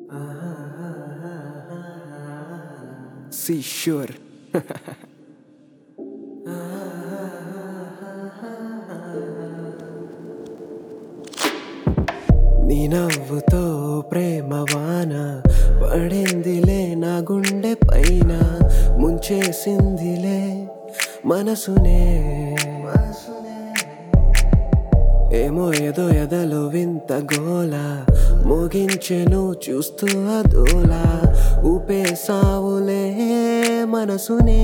See, sure. నీ నవ్వుతో ప్రేమ వాన పడిందిలే నా గుండె పైన ముంచేసిందిలే మనసునే ఏమో ఏదో ఎదలో వింత గోల మోగించెను చూస్తూ అదోలా ఊపేసావులే మనసునే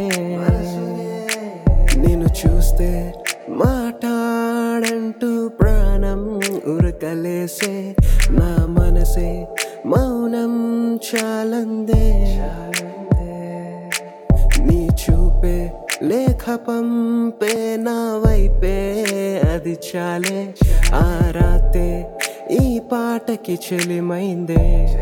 నేను చూస్తే మాట్లాడంటూ ప్రాణం ఉరకలేసే నా మనసే మౌనం చాలందే నీ చూపే లేఖ పంపే నా వైపే అది చాలే ఆ రాతే ఈ పాటకి చెలిమైందే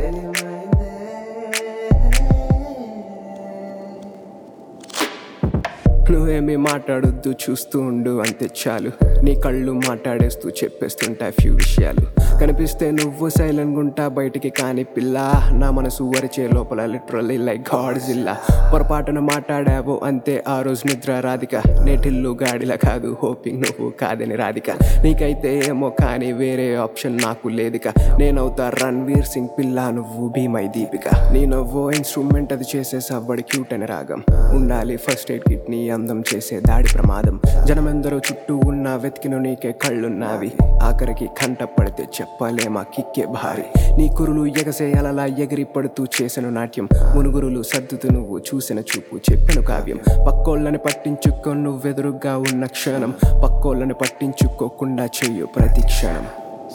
నువ్వేమీ మాట్లాడొద్దు చూస్తూ ఉండు అంతే చాలు నీ కళ్ళు మాట్లాడేస్తూ చెప్పేస్తుంటాయి ఫ్యూ విషయాలు కనిపిస్తే నువ్వు సైలెంట్ గుంటా బయటికి కాని పిల్ల నా మనసు వరిచే లోపల లిటరల్లీ లైక్ గాడ్ జిల్లా పొరపాటున మాట్లాడావు అంతే ఆ రోజు నిద్ర రాధిక నేటిల్లు గాడిల కాదు హోపింగ్ నువ్వు కాదని రాధిక నీకైతే ఏమో కానీ వేరే ఆప్షన్ నాకు లేదిక నేనవుతా రణ్వీర్ సింగ్ పిల్ల నువ్వు భీమై దీపిక నీ నవ్వు ఇన్స్ట్రుమెంట్ అది చేసే సవ్వడి క్యూట్ అని రాగం ఉండాలి ఫస్ట్ ఎయిడ్ కిట్ నీ అందం చేసే దాడి ప్రమాదం జనమెందరూ చుట్టూ ఉన్న వెతికిన నీకే కళ్ళున్నావి ఆఖరికి కంట పడితే చెప్పలే మా కిక్కే భారీ నీ కురులు ఎగసే అలలా ఎగిరి పడుతూ చేసిన నాట్యం మునుగురులు సర్దుతూ నువ్వు చూసిన చూపు చెప్పిన కావ్యం పక్కోళ్ళని పట్టించుకో నువ్వెదురుగా ఉన్న క్షణం పక్కోళ్ళని పట్టించుకోకుండా చెయ్యు ప్రతి క్షణం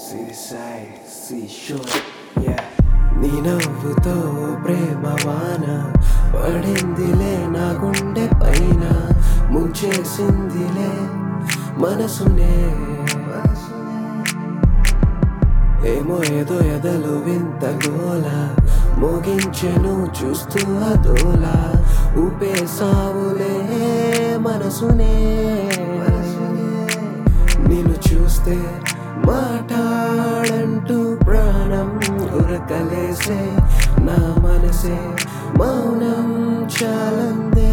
నీ నవ్వుతో ప్రేమ వాన పడిందిలే నా గుండె పైన ముంచేసిందిలే మనసునే ఏమో ఏదో ఎదలు వింత గోల మోగించెను చూస్తూ అదోలా ఊపేసావులే మనసునే నిన్ను చూస్తే మాట్లాడంటూ ప్రాణం ఉరకలేసే నా మనసే మౌనం చాలందే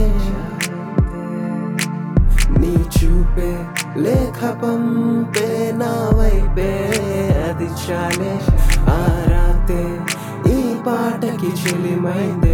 నీ చూపే లేఖ పంపే నా వైపే అది చాలే ఆ రాతే ఈ పాటకి చెలిమైందే